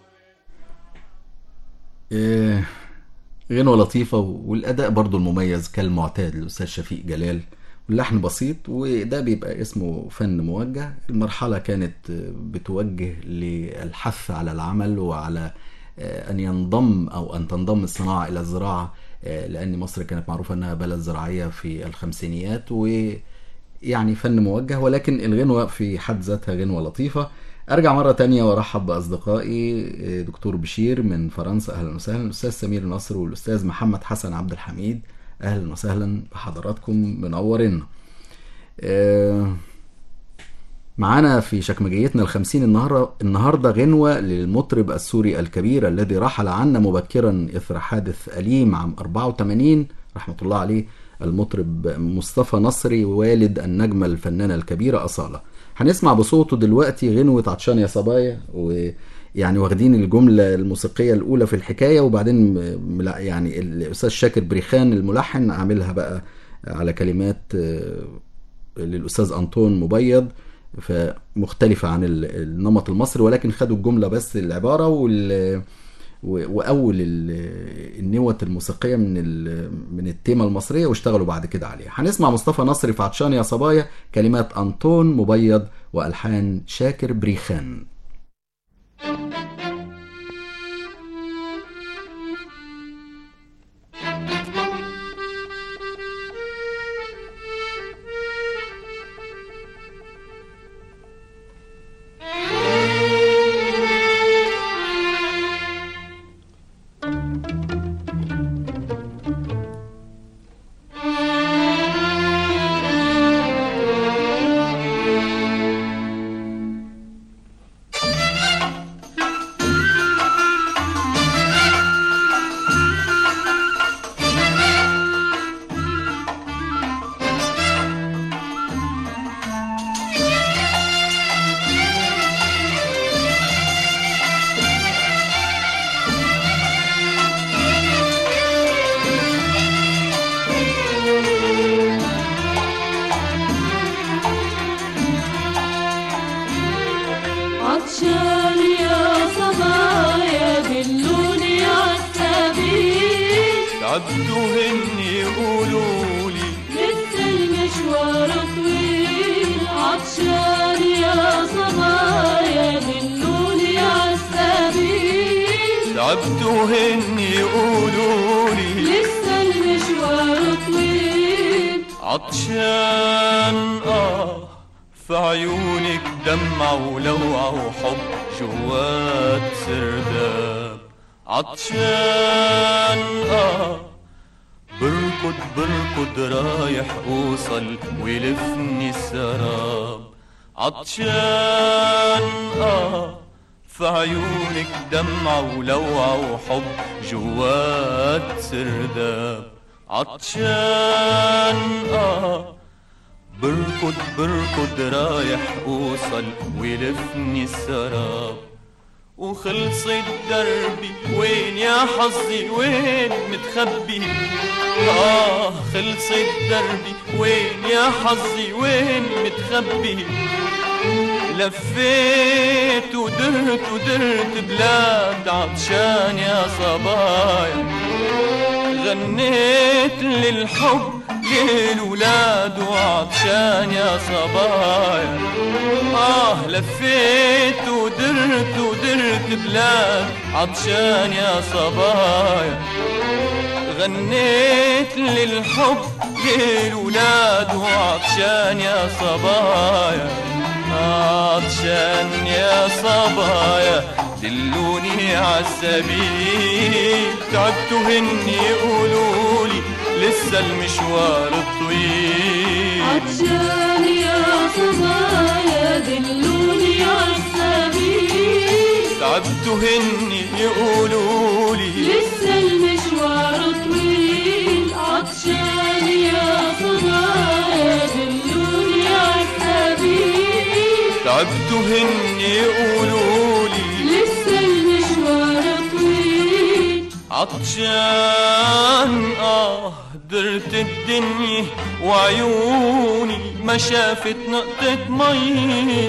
إيه، غنوة لطيفة والأداء برضو المميز كالمعتاد للأستاذ شفيق جلال واللحن بسيط وده بيبقى اسمه فن موجه المرحلة كانت بتوجه للحث على العمل وعلى آه، أن ينضم أو أن تنضم الصناعة إلى الزراعة آه، لأن مصر كانت معروفة أنها بلد زراعية في الخمسينيات ويعني فن موجه ولكن الغنوة في حد ذاتها غنوة لطيفة ارجع مره تانية وارحب باصدقائي آه، دكتور بشير من فرنسا اهلا وسهلا الاستاذ سمير نصر والاستاذ محمد حسن عبد الحميد اهلا وسهلا بحضراتكم منورين آه، معانا في شكمجيتنا الخمسين النهاردة, النهاردة غنوة للمطرب السوري الكبير الذي رحل عنا مبكرا إثر حادث أليم عام 84 رحمة الله عليه المطرب مصطفى نصري والد النجمة الفنانة الكبيرة أصالة هنسمع بصوته دلوقتي غنوة عطشان يا صبايا ويعني واخدين الجملة الموسيقية الأولى في الحكاية وبعدين م- لا يعني الأستاذ شاكر بريخان الملحن عاملها بقى على كلمات آه، للأستاذ أنطون مبيض فمختلفة عن ال- النمط المصري ولكن خدوا الجملة بس العبارة وال و- وأول ال- النوت الموسيقية من ال- من التيمة المصرية واشتغلوا بعد كده عليها هنسمع مصطفى نصري في عطشان يا صبايا كلمات أنطون مبيض وألحان شاكر بريخان يا تعبتوا هن يقولولي لسه المشوار طويل عطشان يا صبايا دلوني عالسبيل تعبتوا هن يقولولي لسه المشوار طويل عطشان اه في عيونك دمع ولوع وحب جوات سرداب عطشان اه بركض بركض رايح اوصل ويلفني السراب عطشان اه في عيونك دمع ولوع وحب جوات سرداب عطشان اه بركض بركض رايح اوصل ويلفني السراب وخلصت دربي وين يا حظي وين متخبي آه خلصت دربي وين يا حظي وين متخبي لفيت ودرت ودرت بلاد عطشان يا صبايا غنيت للحب للولاد وعطشان يا صبايا آه لفيت ودرت ودرت بلاد عطشان يا صبايا غنيت للحب للولاد وعطشان يا صبايا عطشان يا صبايا دلوني عالسبيل تعبتوا هن يقولولي لسه المشوار الطويل عطشان يا صبايا دلوني عالسبيل تعبتوا هن يقولولي لسه المشوار طويل عطشان يا صبايا دلوني عالسبيل تعبتوا هن يقولولي لسه المشوار طويل عطشان اه درت الدنيا وعيوني ما شافت نقطة مي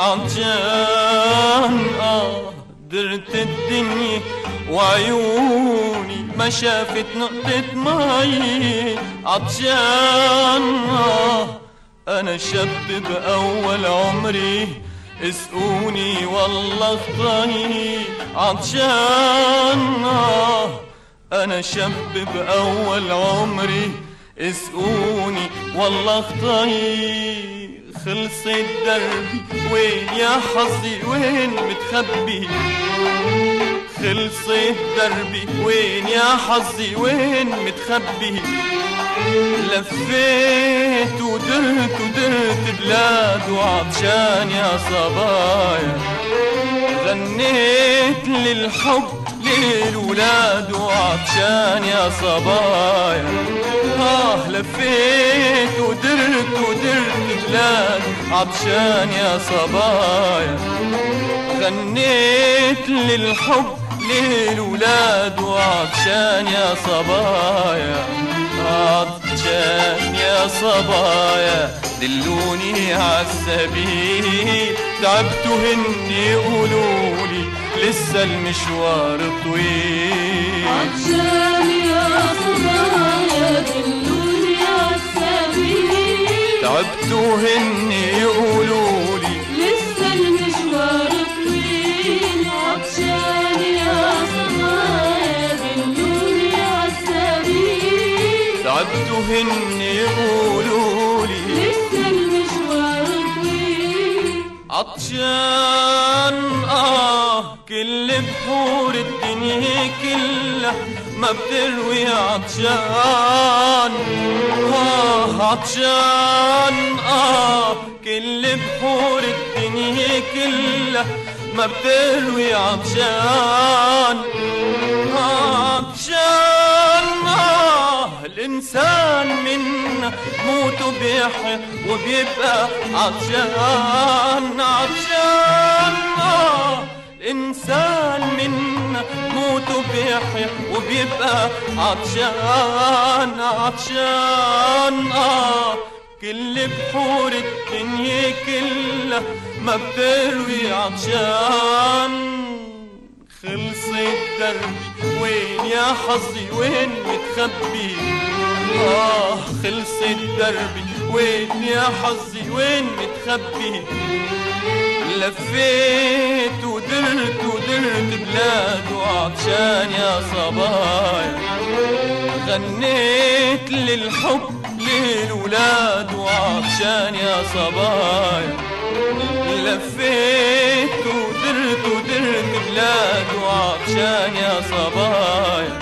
عطشان اه درت الدنيا وعيوني ما شافت نقطة مي عطشان آه أنا شاب بأول عمري اسقوني والله خطاني عطشان آه أنا شاب بأول عمري اسقوني والله خطاني خلصت دربي وين يا حظي وين متخبي خلصت دربي وين يا حظي وين متخبي لفيت ودرت ودرت بلاد وعطشان يا صبايا غنيت للحب للولاد وعطشان يا صبايا آه لفيت ودرت ودرت بلاد عطشان يا صبايا غنيت للحب للولاد وعطشان يا صبايا عطشان يا صبايا دلوني عالسبيل تعبتوا هن يقولولي لسه المشوار طويل عطشان يا صبايا دلوني عالسبيل تعبتوا هن يقولولي لسه المشوار طويل عطشان يا صبايا دلوني عالسبيل تعبتوا هن يقولولي لسه المشوار طويل عطشان آه كل بحور الدنيا كلها ما بتروي عطشان آه عطشان آه كل بحور الدنيا كلها ما بتروي عطشان آه عطشان آه الإنسان منا موته بيحيا وبيبقى عطشان عطشان آه الإنسان منا موته بيحيا وبيبقى عطشان عطشان آه كل بحور الدنيا كلها ما بتروي عطشان خلص الدرب وين يا حظي وين متخبي آه خلص الدرب وين يا حظي وين متخبي لفيت ودرت ودرت بلاد وعطشان يا صبايا غنيت للحب للولاد وعطشان يا صبايا لفيت ودرت ودرت بلاد وعطشان يا صبايا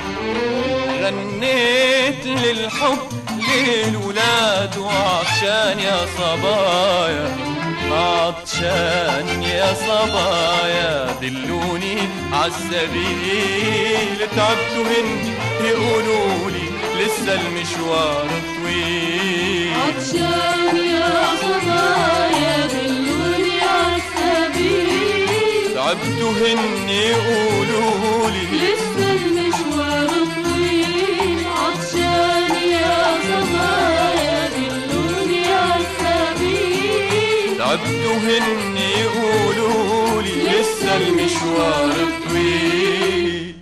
غنيت للحب للولاد وعطشان يا صبايا عطشان يا صبايا دلوني عالسبيل تعبتوا هن يقولوا لي لسه المشوار طويل عطشان يا صبايا دلوني عالسبيل تعبتوا هن يقولوا لي لسه المشوار طويل عطشان يا صبايا دلوني عالسبيل تعبتوا هن يقولوا لي لسه المشوار طويل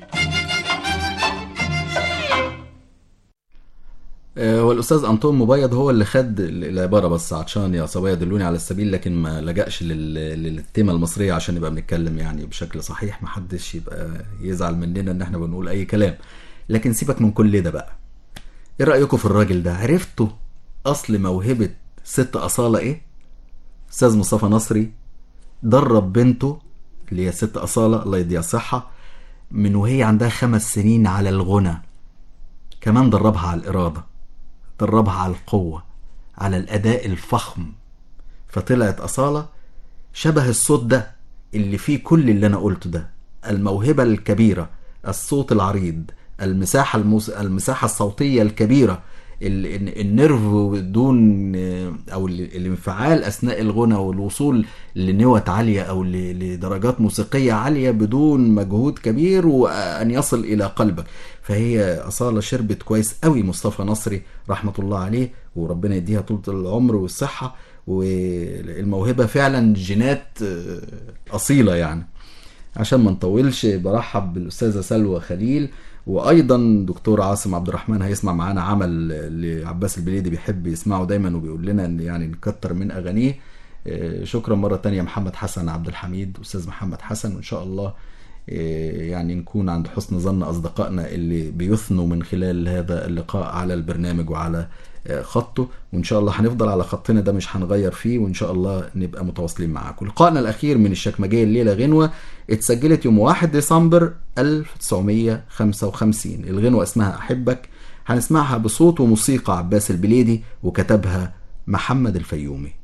آه، والأستاذ أنطون مبيض هو اللي خد ال- العبارة بس عطشان يا صبايا دلوني على السبيل لكن ما لجأش لل- للتيمة المصرية عشان نبقى بنتكلم يعني بشكل صحيح محدش يبقى يزعل مننا إن احنا بنقول أي كلام لكن سيبك من كل ده بقى إيه رأيكم في الراجل ده عرفتوا أصل موهبة ست أصالة إيه؟ أستاذ مصطفى نصري درب بنته اللي هي ست أصالة الله يديها الصحة من وهي عندها خمس سنين على الغنى كمان دربها على الإرادة دربها على القوة على الأداء الفخم فطلعت أصالة شبه الصوت ده اللي فيه كل اللي أنا قلته ده الموهبة الكبيرة الصوت العريض المساحة الموس... المساحة الصوتية الكبيرة ال- ال- النيرف بدون او ال- الانفعال اثناء الغنى والوصول لنوت عاليه او ل- لدرجات موسيقيه عاليه بدون مجهود كبير وان يصل الى قلبك فهي اصاله شربت كويس قوي مصطفى نصري رحمه الله عليه وربنا يديها طولة العمر والصحه والموهبه فعلا جينات آه، اصيله يعني عشان ما نطولش برحب بالاستاذه سلوى خليل وايضا دكتور عاصم عبد الرحمن هيسمع معانا عمل لعباس البليدي بيحب يسمعه دايما وبيقول لنا ان يعني نكتر من اغانيه آه، شكرا مره تانية محمد حسن عبد الحميد استاذ محمد حسن وان شاء الله آه، يعني نكون عند حسن ظن اصدقائنا اللي بيثنوا من خلال هذا اللقاء على البرنامج وعلى آه، خطه وان شاء الله هنفضل على خطنا ده مش هنغير فيه وان شاء الله نبقى متواصلين معاكم لقائنا الاخير من الشكمجيه الليله غنوه اتسجلت يوم 1 ديسمبر 1955 الغنوه اسمها احبك هنسمعها بصوت وموسيقى عباس البليدي وكتبها محمد الفيومي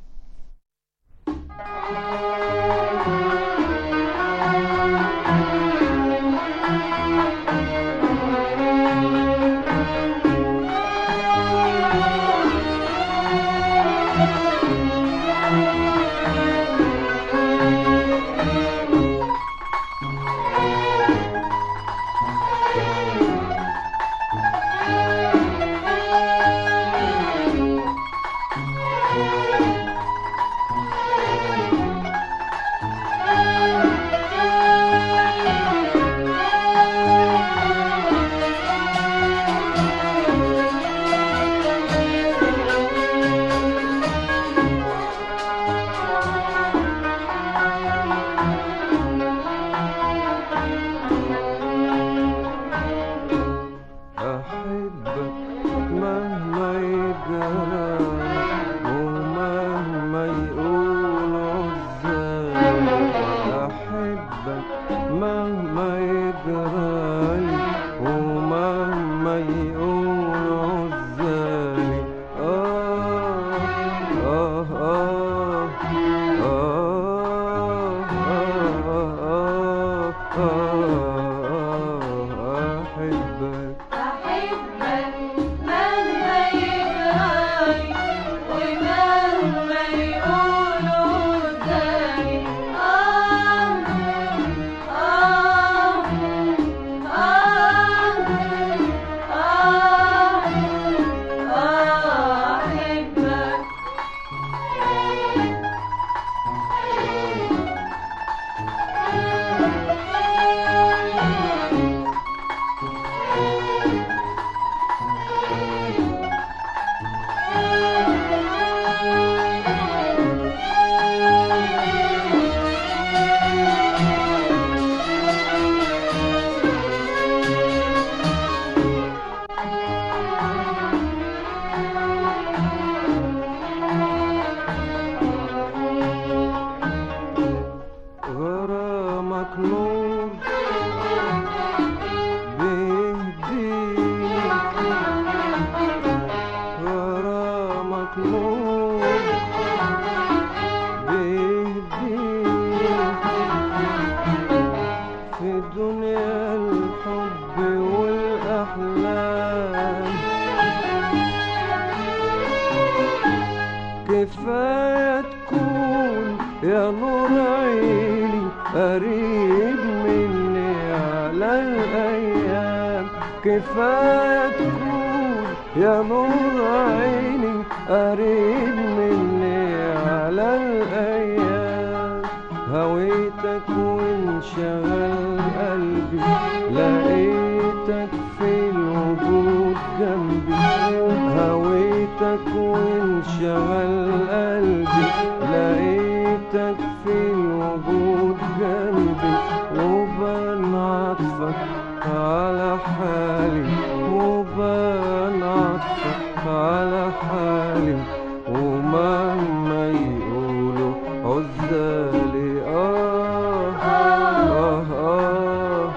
كفاية تكون يا نور عيني قريب مني على الأيام كفاية تكون يا نور عيني قريب مني على الأيام هويتك وانشغل قلبي لقيتك في الوجود جنبي هويتك وانشغل قلبي لقيتك في الوجود جنبي وبان عطفك على حالي وبان عطفك على حالي ومهما يقولوا عزالي آه آه آه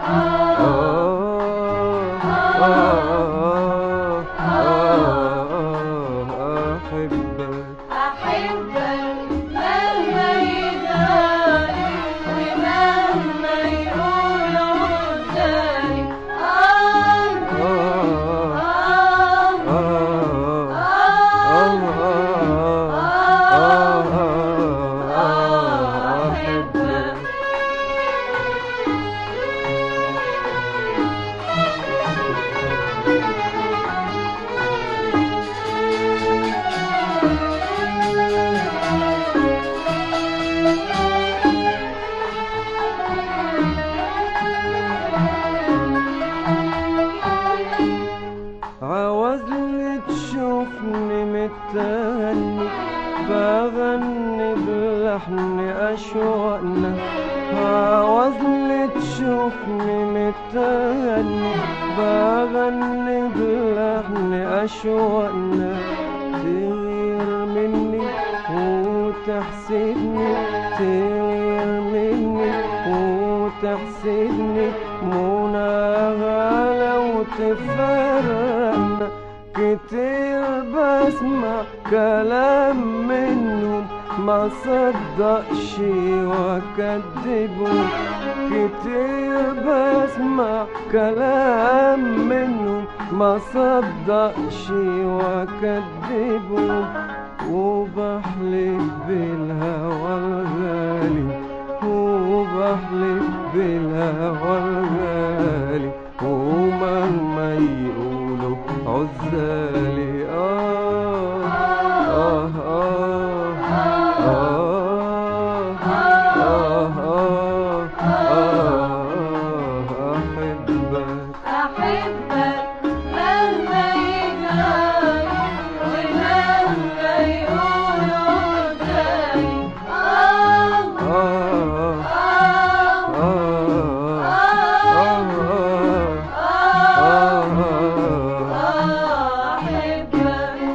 آه آه آه أحبك أحبك مهما يجرالي ومهما يقولوا قدامي آه آه أحبك عاوزني تشوفني متهني بغني بلحن أشواقنا عاوزني تشوفني متهني بغني بلحن أشواقنا تغير مني وتحسدني تغير مني وتحسدني مناغة لو تفرقنا كتير بسمع كلام منهم ما صدقش واكدبه كتير بسمع كلام منهم ما صدقش واكدبه وبحلف بالهوى الغالي وبحلف بالهوى الغالي ومهما يقولوا عزالي آه آه آه آه آه آه آه أحبك أحبك مهما يجرالي ومهما يقولوا قدامي آه آه آه أحبك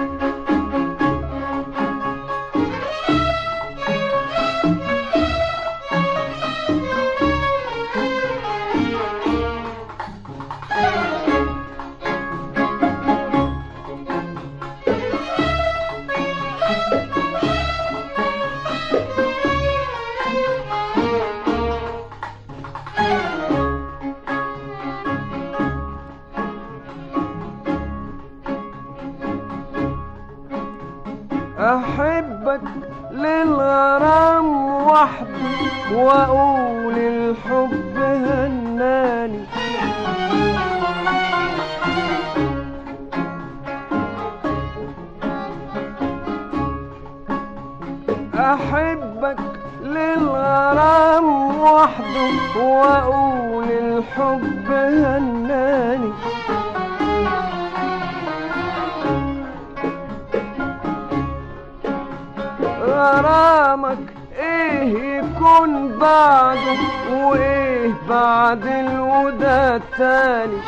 أحبك للغرام وحدي وأقول الحب هناني أحبك للغرام وحده وأقول الحب هناني غرامك ايه يكون بعده وايه بعد الوداع التاني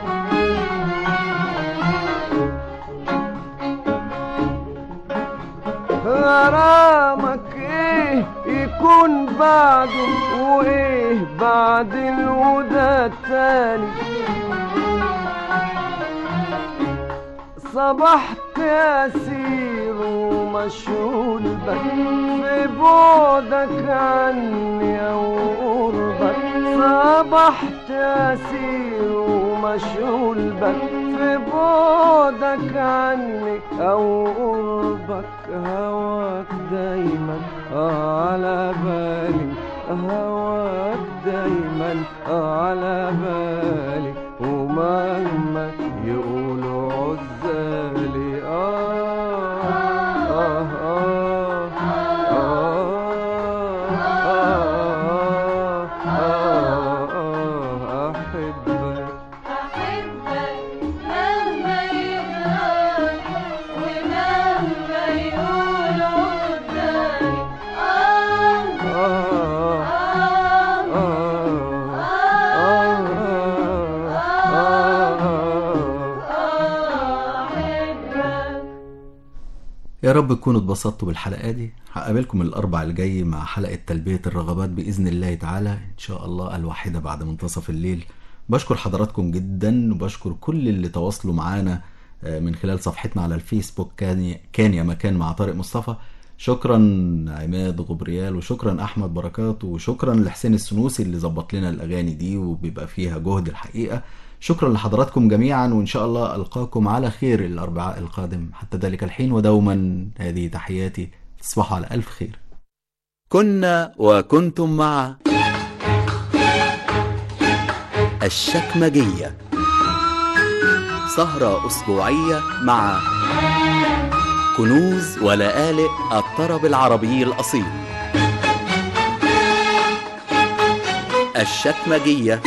غرامك ايه يكون بعده وايه بعد الوداع التاني صبحت أسير ومشغول بك في بعدك عني أو قربك صبحت أسير ومشغول بك في بعدك عني أو قربك هواك دايما على بالي هواك دايما على بالي ومهما يقولوا عزالي آه آه آه آه آه آه أحبك أحبك مهما يجرالي ومهما يقولوا قدامي آه آه أحبك يا رب تكونوا اتبسطتوا بالحلقة دي هقابلكم الأربع الجاي مع حلقة تلبية الرغبات بإذن الله تعالى إن شاء الله الواحدة بعد منتصف الليل بشكر حضراتكم جدا وبشكر كل اللي تواصلوا معانا آه، من خلال صفحتنا على الفيسبوك كان كان يا مكان مع طارق مصطفى شكرا عماد غبريال وشكرا احمد بركات وشكرا لحسين السنوسي اللي ظبط لنا الاغاني دي وبيبقى فيها جهد الحقيقه شكرا لحضراتكم جميعا وان شاء الله القاكم على خير الاربعاء القادم حتى ذلك الحين ودوما هذه تحياتي تصبحوا على الف خير كنا وكنتم مع الشكمجية سهرة أسبوعية مع كنوز ولآلئ الطرب العربي الأصيل الشكمجية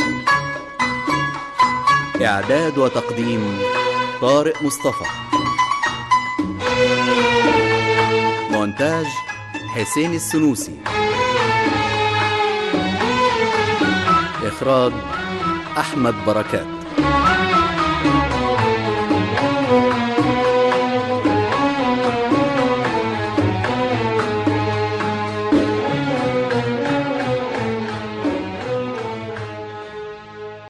إعداد وتقديم طارق مصطفى مونتاج حسين السنوسي إخراج أحمد بركات